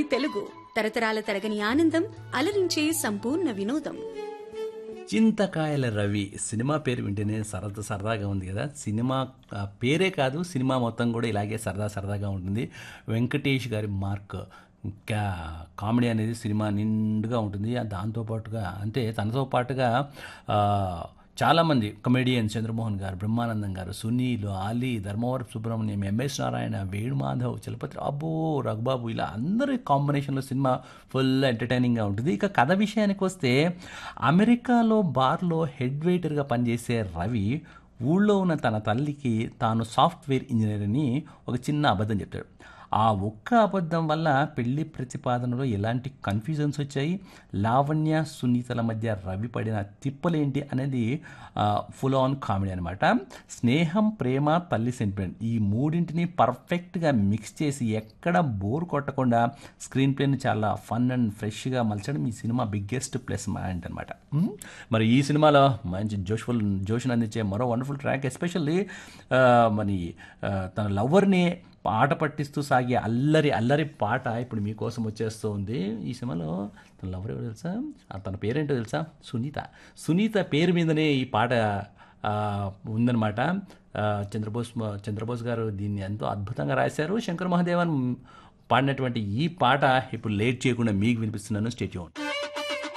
తెలుగు తరతరాల తరగని ఆనందం అలరించే సంపూర్ణ వినోదం చింతకాయల రవి సినిమా పేరు వింటేనే సరదా సరదాగా ఉంది కదా సినిమా ఆ, పేరే కాదు సినిమా మొత్తం కూడా ఇలాగే సరదా సరదాగా ఉంటుంది వెంకటేష్ గారి మార్క్ ఇంకా కామెడీ అనేది సినిమా నిండుగా ఉంటుంది ఆ దాంతోపాటుగా అంటే తనతో పాటుగా ఆ, చాలామంది కమెడియన్స్ చంద్రమోహన్ గారు బ్రహ్మానందం గారు సునీల్ ఆలీ ధర్మవరం సుబ్రహ్మణ్యం ఎంఎస్ నారాయణ వేణుమాధవ్ చలపతి అబ్బో రఘుబాబు ఇలా అందరి కాంబినేషన్లో సినిమా ఫుల్ ఎంటర్టైనింగ్గా ఉంటుంది ఇక కథ విషయానికి వస్తే అమెరికాలో బార్లో హెడ్ వెయిటర్గా పనిచేసే రవి ఊళ్ళో ఉన్న తన తల్లికి తాను సాఫ్ట్వేర్ ఇంజనీర్ అని ఒక చిన్న అబద్ధం చెప్తాడు ఆ ఒక్క అబద్ధం వల్ల పెళ్లి ప్రతిపాదనలో ఎలాంటి కన్ఫ్యూజన్స్ వచ్చాయి లావణ్య సునీతల మధ్య రవి పడిన తిప్పలేంటి అనేది ఫుల్ ఆన్ కామెడీ అనమాట స్నేహం ప్రేమ తల్లి సెంటిమెంట్ ఈ మూడింటిని పర్ఫెక్ట్గా మిక్స్ చేసి ఎక్కడ బోర్ కొట్టకుండా స్క్రీన్ ప్లేని చాలా ఫన్ అండ్ ఫ్రెష్గా మలచడం ఈ సినిమా బిగ్గెస్ట్ ప్లస్ పాయింట్ అనమాట మరి ఈ సినిమాలో మంచి జోష్ఫుల్ జోష్ని అందించే మరో వండర్ఫుల్ ట్రాక్ ఎస్పెషల్లీ మరి ఆ, తన లవర్ని పాట పట్టిస్తూ సాగే అల్లరి అల్లరి పాట ఇప్పుడు మీకోసం వచ్చేస్తూ ఉంది ఈ సినిమాలో తన లవర్ ఎవరు తెలుసా ఆ, తన పేరేంటో తెలుసా సునీత సునీత పేరు మీదనే ఈ పాట ఆ, ఉందన్నమాట ఆ, చంద్రబోస్ చంద్రబోస్ గారు దీన్ని ఎంతో అద్భుతంగా రాశారు శంకర్ మహాదేవన్ పాడినటువంటి ఈ పాట ఇప్పుడు లేట్ చేయకుండా మీకు వినిపిస్తున్నాను స్టేట్యూన్